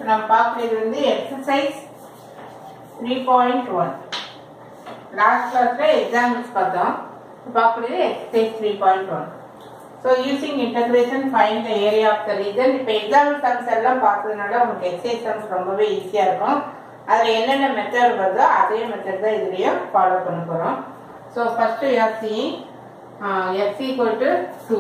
நம்ம பார்க்கறது வந்து exercise three point one last கிளாஸ்ல எக்ஸாம்பிள்ஸ் பார்த்தோம் இப்போ பார்க்கறது exercise three point one so using integration find the area of the region இப்போ எக்ஸாம்பிள் சம்ஸ் எல்லாம் பார்த்ததுனால உங்களுக்கு எக்ஸசைஸ் சம்ஸ் ரொம்பவே ஈஸியாக இருக்கும் அதில் என்னென்ன மெத்தட் வருதோ அதே மெத்தட் தான் இதுலேயும் ஃபாலோ பண்ண போகிறோம் so first you're seeing x equal to two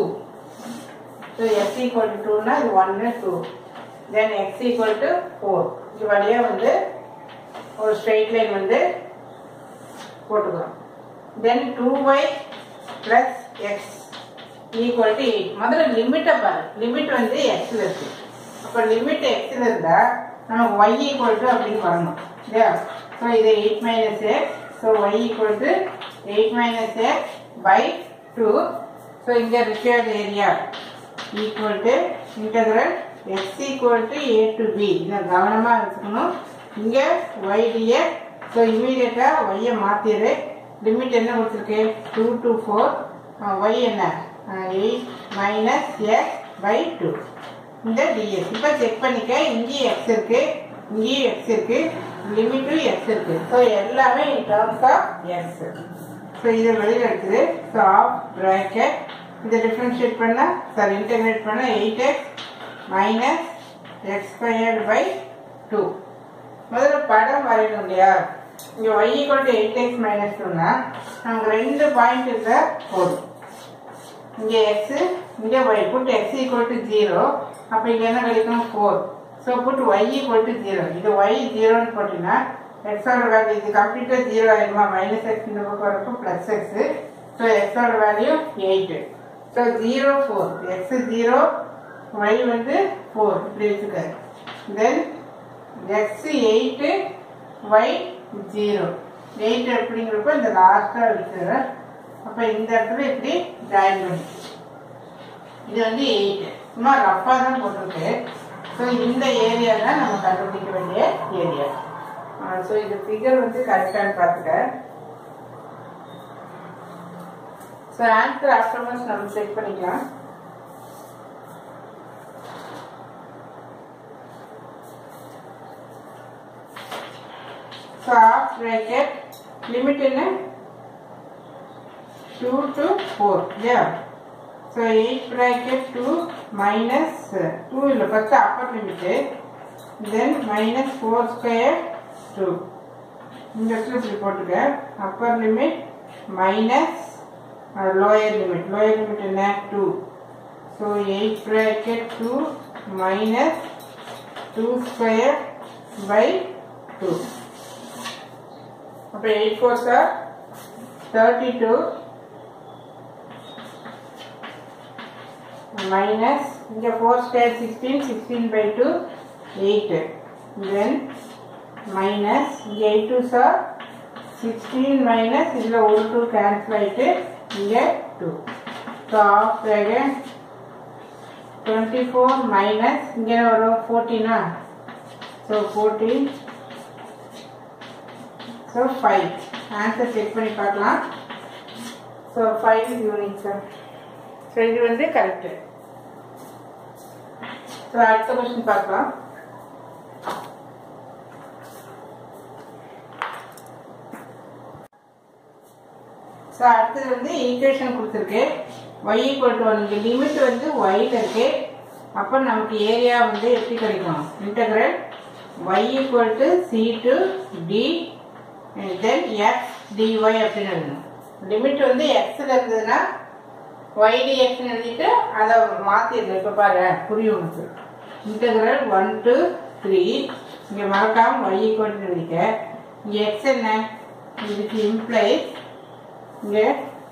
so x equal to டூனா இது ஒன்று two then x equal to four இது வழியாக வந்து ஒரு ஸ்ட்ரெயிட் லைன் வந்து போட்டுக்கிறோம் then two y plus x equal to eight முதல்ல லிமிட்டை பாரு லிமிட் வந்து எக்ஸில் இருக்கு அப்போ லிமிட் எக்ஸில் இருந்தால் நமக்கு ஒய் ஈக்குவல் டு அப்படின்னு வரணும் இல்லையா ஸோ இது eight minus x so y equal to eight minus x by two so இங்கே required area equal to integral x equal to a to b இதை கவனமாக வச்சுக்கணும் இங்கே ஒய் டிஎக்ஸ் ஸோ இமீடியட்டாக ஒய்யை மாற்றிடு லிமிட் என்ன கொடுத்துருக்கு டூ டு ஃபோர் ஒய் என்ன eight minus x by two இந்த டிஎஸ் இப்போ செக் பண்ணிக்க இங்கேயும் எக்ஸ் இருக்கு இங்கேயும் எக்ஸ் இருக்கு லிமிட்டும் எக்ஸ் இருக்கு ஸோ எல்லாமே in terms of x so இதை வெளியில் எடுக்குது ஸோ ஆஃப் ப்ராக்கெட் இதை டிஃப்ரென்ஷியேட் பண்ண சாரி இன்டகிரேட் பண்ண eight x minus x squared by two முதல்ல படம் வரையணும் இல்லையா இங்கே y equal to eight x minus டூனா நமக்கு ரெண்டு பாயிண்ட் இருந்தா போதும் இங்கே எக்ஸ் இங்கே y put x equal to zero அப்போ இங்கே என்ன கிடைக்கும் four so put y equal to zero இது ஒய் ஜீரோன்னு போட்டிங்கன்னா எக்ஸோட வேல்யூ இது கம்ப்ளீட்டாக ஜீரோ ஆயிடுமா மைனஸ் எக்ஸ் இந்த பக்கம் வரப்போ ப்ளஸ் எக்ஸ் ஸோ எக்ஸோட value eight so zero four x zero y வந்து ஃபோர் இப்படி வச்சுக்க then x eight y zero eight அப்படிங்கிறப்ப இந்த லாஸ்ட்டாக வச்சுக்கிறேன் அப்போ இந்த இடத்துல இப்படி ஜாயின் பண்ணி இது வந்து எயிட்டு சும்மா ரஃப்பாக தான் போட்டிருக்கு ஸோ இந்த ஏரியா தான் நம்ம கண்டுபிடிக்க வேண்டிய ஏரியா ஸோ இது ஃபிகர் வந்து கரெக்டானு பார்த்துக்க ஸோ ஆன்சர் ஆஃப்டர்மஸ் நம்ம செக் பண்ணிக்கலாம் ஸோ ஆஃப் ப்ராக்கெட் லிமிட் என்ன டூ டு ஃபோர் இல்லையா so eight bracket two minus two இல்லை first upper limit then minus four square two இந்த இடத்துல இப்படி போட்டுக்க upper limit minus lower limit lower limit என்ன two so eight bracket two minus two square by two அப்போ eight four sir thirty two minus இங்கே four square sixteen sixteen by two eight then minus இங்கே eight two sir sixteen minus இதில் ஒரு two cancel ஆகிட்டு இங்கே two so half second twenty four minus இங்கே வரும் ஃபோர்டீனா so fourteen so five answer check பண்ணி பார்க்கலாம் so five unit sir so இது வந்து கரெக்டு ஸோ அடுத்த கொஸ்டின் பார்க்கலாம் ஸோ அடுத்தது வந்து ஈக்குவேஷன் கொடுத்துருக்கு ஒய் ஈக்குவல் டு ஒன் இங்கே லிமிட் வந்து ஒயில் இருக்கு அப்போ நமக்கு ஏரியா வந்து எப்படி கிடைக்கும் integral y equal to c to d then x dy அப்படின்னு எழுதணும் லிமிட் வந்து எக்ஸில் இருந்ததுன்னா ஒய் டிஎக்ஸ்னு எழுதிட்டு அதை மாற்றிடுது இப்போ பாரு புரியும் உனக்கு இன்டகிரல் ஒன் டு த்ரீ இங்கே மறக்காமல் ஒய் ஈக்குவல் எழுதிக்க இங்கே எக்ஸ் என்ன இதுக்கு இம்ப்ளைஸ் இங்கே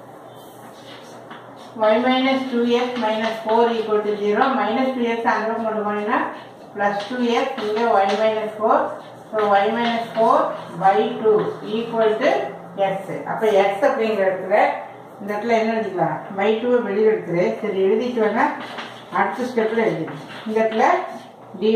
y minus 2x minus 4 equal to 0 minus 2x அந்த பக்கம் கொண்டு போனீங்கன்னா plus 2x இங்கே y minus 4 so y minus 4 by 2 equal to x அப்ப x அப்படிங்கிற இடத்துல இந்த இடத்துல என்ன எழுதிக்கலாம் by 2 வெளியில் எடுத்துரு சரி எழுதிட்டு வேணா அடுத்த ஸ்டெப்ல எழுதிடு இந்த இடத்துல dy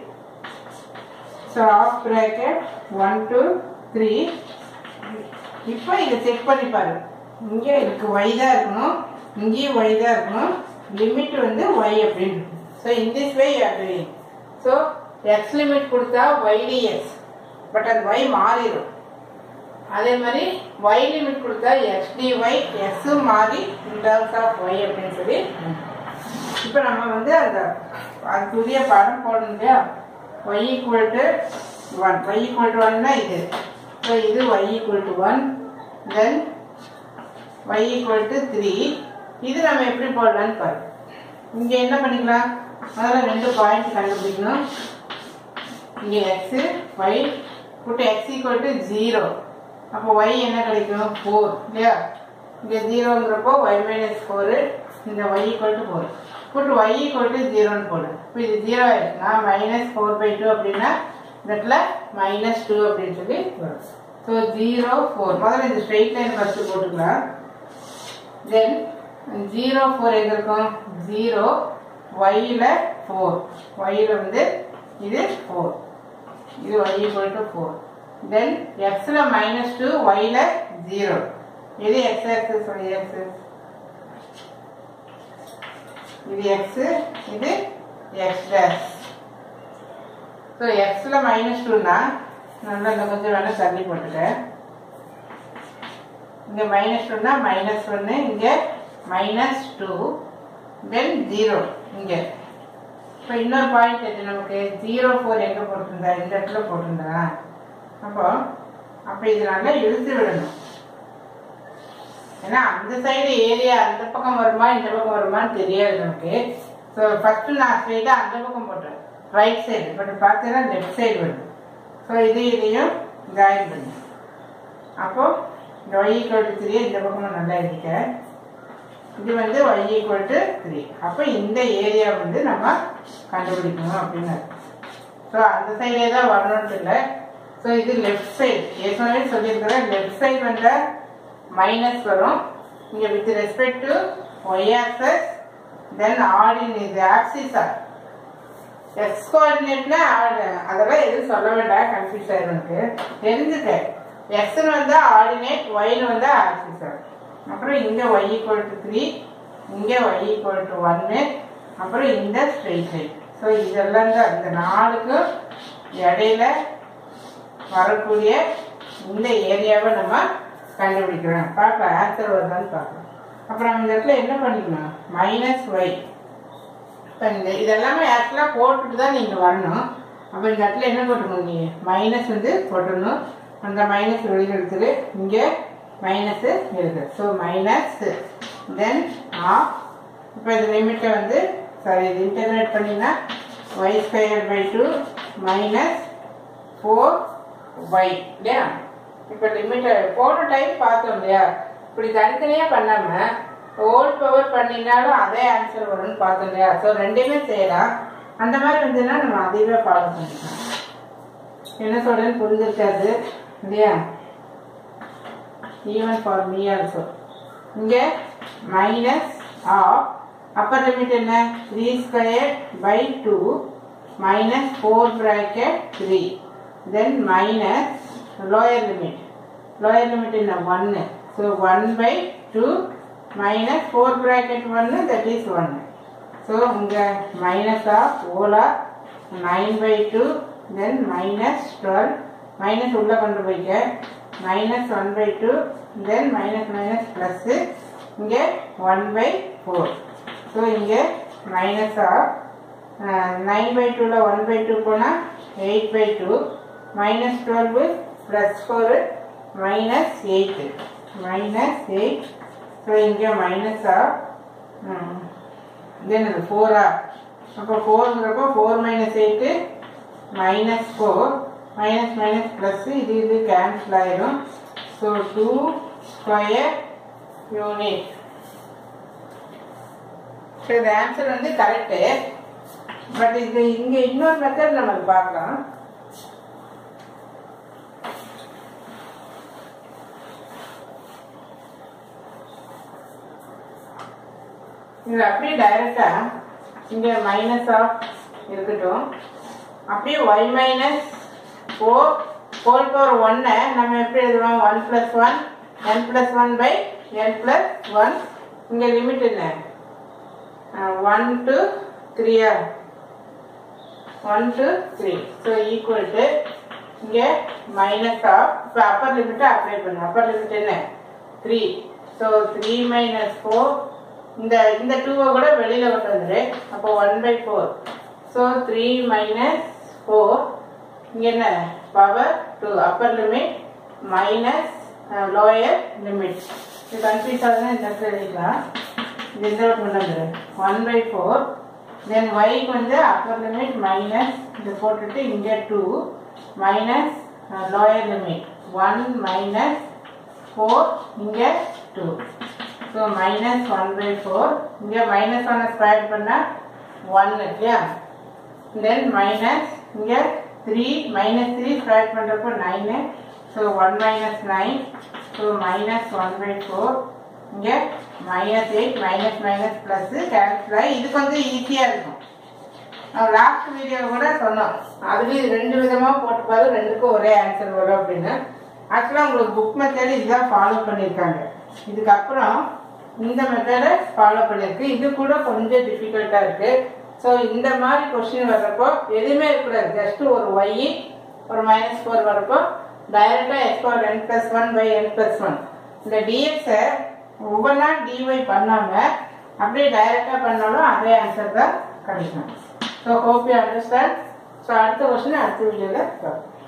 so off bracket 1 2 3 இப்போ இதை செக் பண்ணி பாரு இங்கே இருக்கு y தான் இருக்கணும் இங்கேயும் y தான் இருக்கணும் லிமிட் வந்து y அப்படின்னு so in this way you are doing so x limit கொடுத்தா ஒய்டிஎக்ஸ் பட் அது ஒய் மாறிடும் அதே மாதிரி ஒய் லிமிட் கொடுத்தா எக்ஸ் டிஒய் எக்ஸும் மாறி இன் டர்ம்ஸ் ஆஃப் ஒய் அப்படின்னு சொல்லி இப்போ நம்ம வந்து அந்த அதுக்குரிய படம் போடணும் இல்லையா y equal to one y equal to ஒன்னா இது ஸோ இது y equal to one then y equal to three இது நம்ம எப்படி போடலான்னு பாரு இங்கே என்ன பண்ணிக்கலாம் முதல்ல ரெண்டு பாயிண்ட் கண்டுபிடிக்கணும் இங்கே x y put x equal to zero அப்போ ஒய் என்ன கிடைக்கும் ஃபோர் இல்லையா இங்கே ஜீரோங்கிறப்போ ஒய் மைனஸ் ஃபோரு இந்த y equal to four put y equal to ஜீரோன்னு போடு இப்போ இது ஜீரோ ஆயிடுச்சுன்னா மைனஸ் ஃபோர் பை டூ அப்படின்னா இந்த இடத்துல மைனஸ் டூ அப்படின்னு சொல்லி வரும் ஸோ ஜீரோ ஃபோர் முதல்ல இந்த ஸ்ட்ரெயிட் லைன் ஃபஸ்ட்டு போட்டுக்கலாம் தென் ஜீரோ ஃபோர் எங்க இருக்கும் ஜீரோ ஒய்யில் ஃபோர் ஒய்யில் வந்து இது ஃபோர் இது y equal to four then எக்ஸில் மைனஸ் டூ ஒய்யில் ஜீரோ இது எக்ஸ் ஆக்சஸ் ஒய் ஆக்சஸ் இது எக்ஸ் இது எக்ஸ் டேஷ் ஸோ எக்ஸில் மைனஸ் டூனா நல்லா இந்த கொஞ்சம் வேணால் தள்ளி போட்டுட்டேன் இங்கே மைனஸ் ஒன்னா மைனஸ் ஒன்று இங்கே மைனஸ் டூ தென் ஜீரோ இங்கே இப்போ இன்னொரு பாயிண்ட் எது நமக்கு ஜீரோ ஃபோர் எங்கே போட்டிருந்தா இந்த இடத்துல போட்டிருந்தா அப்போ அப்போ இது நல்லா இழுத்து விடணும் ஏன்னா அந்த சைடு ஏரியா அந்த பக்கம் வருமா இந்த பக்கம் வருமான்னு தெரியாது நமக்கு ஸோ ஃபஸ்ட்டு நான் ஸ்ட்ரெயிட்டாக அந்த பக்கம் போட்டேன் ரைட் சைடு பட் பார்த்தீங்கன்னா லெஃப்ட் சைடு வருது ஸோ இது இதையும் ஜாயின் பண்ணு அப்போது இந்த ஒய் ஈக்குவல் டு த்ரீ இந்த பக்கமும் நல்லா இருக்க இது வந்து ஒய் ஈக்குவல் டு த்ரீ அப்போ இந்த ஏரியா வந்து நம்ம கண்டுபிடிக்கணும் அப்படின்னு ஸோ அந்த சைடே தான் வரணும்னு இல்லை ஸோ இது லெஃப்ட் சைடு ஏற்கனவே சொல்லியிருக்கிறேன் லெஃப்ட் சைடு வந்தால் மைனஸ் வரும் இங்கே with respect to y axis then ஆர்டின் இது ஆக்சிஸா எக்ஸ் கோஆர்டினேட்னா அதெல்லாம் எதுவும் சொல்ல வேண்டாம் கன்ஃபியூஸ் ஆயிரும் எனக்கு தெரிஞ்சுக்க எக்ஸ்னு வந்தால் ஆர்டினேட் ஒய்னு வந்தால் ஆக்சிஸ் அப்புறம் இங்கே ஒய் ஈக்குவல் டு த்ரீ இங்கே ஒய் ஈக்குவல் டு ஒன்று அப்புறம் இந்த ஸ்ட்ரெயிட் லைன் ஸோ இதெல்லாம் தான் இந்த நாலுக்கும் இடையில வரக்கூடிய இந்த ஏரியாவை நம்ம கண்டுபிடிக்கிறோம் பார்க்கலாம் ஆன்சர் வருதான்னு பார்க்கலாம் அப்புறம் இந்த இடத்துல என்ன பண்ணிக்கணும் மைனஸ் ஒய் இப்போ இந்த இதெல்லாமே ஆக்சுவலாக போட்டுட்டு தான் நீங்கள் வரணும் அப்போ இந்த இடத்துல என்ன போட்டுக்கணும் நீங்கள் மைனஸ் வந்து போட்டுடணும் அந்த மைனஸ் வெளியில் எடுத்துட்டு இங்கே மைனஸ் இருக்குது ஸோ மைனஸ் தென் ஆஃப் இப்போ இது லிமிட்டை வந்து சாரி இது இன்டகிரேட் பண்ணினா y square by two minus four y இல்லையா இப்போ லிமிட்டை போன டைம் பார்த்தோம் இல்லையா இப்படி தனித்தனியாக பண்ணாமல் ஹோல் பவர் பண்ணினாலும் அதே ஆன்சர் வரும்னு பார்த்தோம் இல்லையா ஸோ ரெண்டுமே செய்யலாம் அந்த மாதிரி இருந்ததுன்னா நம்ம அதையவே ஃபாலோ பண்ணிக்கலாம் என்ன சொல்றேன்னு புரிஞ்சிருக்காது இல்லையா ஈவன் ஃபார் மீ ஆல்சோ இங்கே மைனஸ் ஆஃப் அப்பர் லிமிட் என்ன three square by two minus four bracket three then minus lower limit lower limit என்ன ஒன்று so one by two minus four bracket ஒன்று தட் இஸ் ஒன்று so இங்கே minus half ஓலா nine by two then minus twelve minus உள்ளே கொண்டு போய்க்க minus one by two then minus minus plus இங்கே ஒன் பை ஃபோர் ஸோ இங்கே minus half nine by டூவில் ஒன் பை டூ போனால் eight by two minus twelve plus four minus eight minus eight so இங்கே minus half then அது ஃபோரா அப்போ ஃபோருங்கிறப்போ four minus eight minus four minus minus plus இது இது கேன்சல் ஆயிரும் so two square unit so இந்த ஆன்சர் வந்து கரெக்டு பட் இது இங்கே இன்னொரு மெத்தட் நம்ம பார்க்கலாம் இது அப்படியே டைரக்டா இங்க மைனஸ் ஆஃப் இருக்கட்டும் அப்படியே y minus four whole power ஒன்னை நம்ம எப்படி எழுதுவோம் one plus one n plus one by n plus one இங்கே லிமிட் என்ன ஒன் டு த்ரீயா one two three so equal to இங்கே மைனஸ் ஆஃப் இப்போ அப்பர் லிமிட்டை அப்ளை பண்ணு அப்பர் லிமிட் என்ன three so three minus four இந்த இந்த டூவை கூட வெளியில் கொண்டு வந்துடு அப்போ one by four so three minus four இங்கே என்ன power two Appar limit minus lower limit இது கன்ஃபியூஸ் ஆகுதுன்னா இந்த இடத்துல எழுதிக்கலாம் இது இந்த கொண்டு வந்துடு ஒன் பை ஃபோர் தென் ஒய்க்கு வந்து அப்பர் லிமிட் மைனஸ் இது போட்டுட்டு இங்கே two minus lower limit one minus four இங்கே two so minus one by four இங்கே மைனஸ் ஒன்னை ஸ்கொயர் பண்ணால் ஒன் இல்லையா தென் மைனஸ் இங்கே த்ரீ மைனஸ் த்ரீ ஸ்கொயர் பண்ணுறப்போ nine so one minus nine so minus one by four இங்கே minus eight minus minus plus cancel ஆகி இது கொஞ்சம் ஈஸியாக இருக்கும் லாஸ்ட் வீடியோ கூட சொன்னோம் அதுலேயும் ரெண்டு விதமாக போட்டு பாரு ரெண்டுக்கும் ஒரே ஆன்சர் வரும் அப்படின்னு ஆக்சுவலாக உங்களுக்கு புக் மெத்தட் இதுதான் ஃபாலோ பண்ணியிருக்காங்க இதுக்கப்புறம் இந்த மெத்தடை ஃபாலோ பண்ணியிருக்கு இது கூட கொஞ்சம் டிஃபிகல்ட்டாக இருக்குது ஸோ இந்த மாதிரி கொஸ்டின் வர்றப்போ எதுவுமே இருக்கக்கூடாது ஜஸ்ட் ஒரு ஒய் ஒரு மைனஸ் ஃபோர் வரப்போ டைரெக்டாக x power n plus one by n plus one இந்த டிஎக்ஸை ஒவ்வொன்றா டிஒய் பண்ணாமல் அப்படியே டைரெக்டாக பண்ணாலும் அதே ஆன்சர் தான் கிடைக்கும் so hope you understand so அடுத்த கொஸ்டின் அடுத்த வீடியோவில் பார்ப்போம்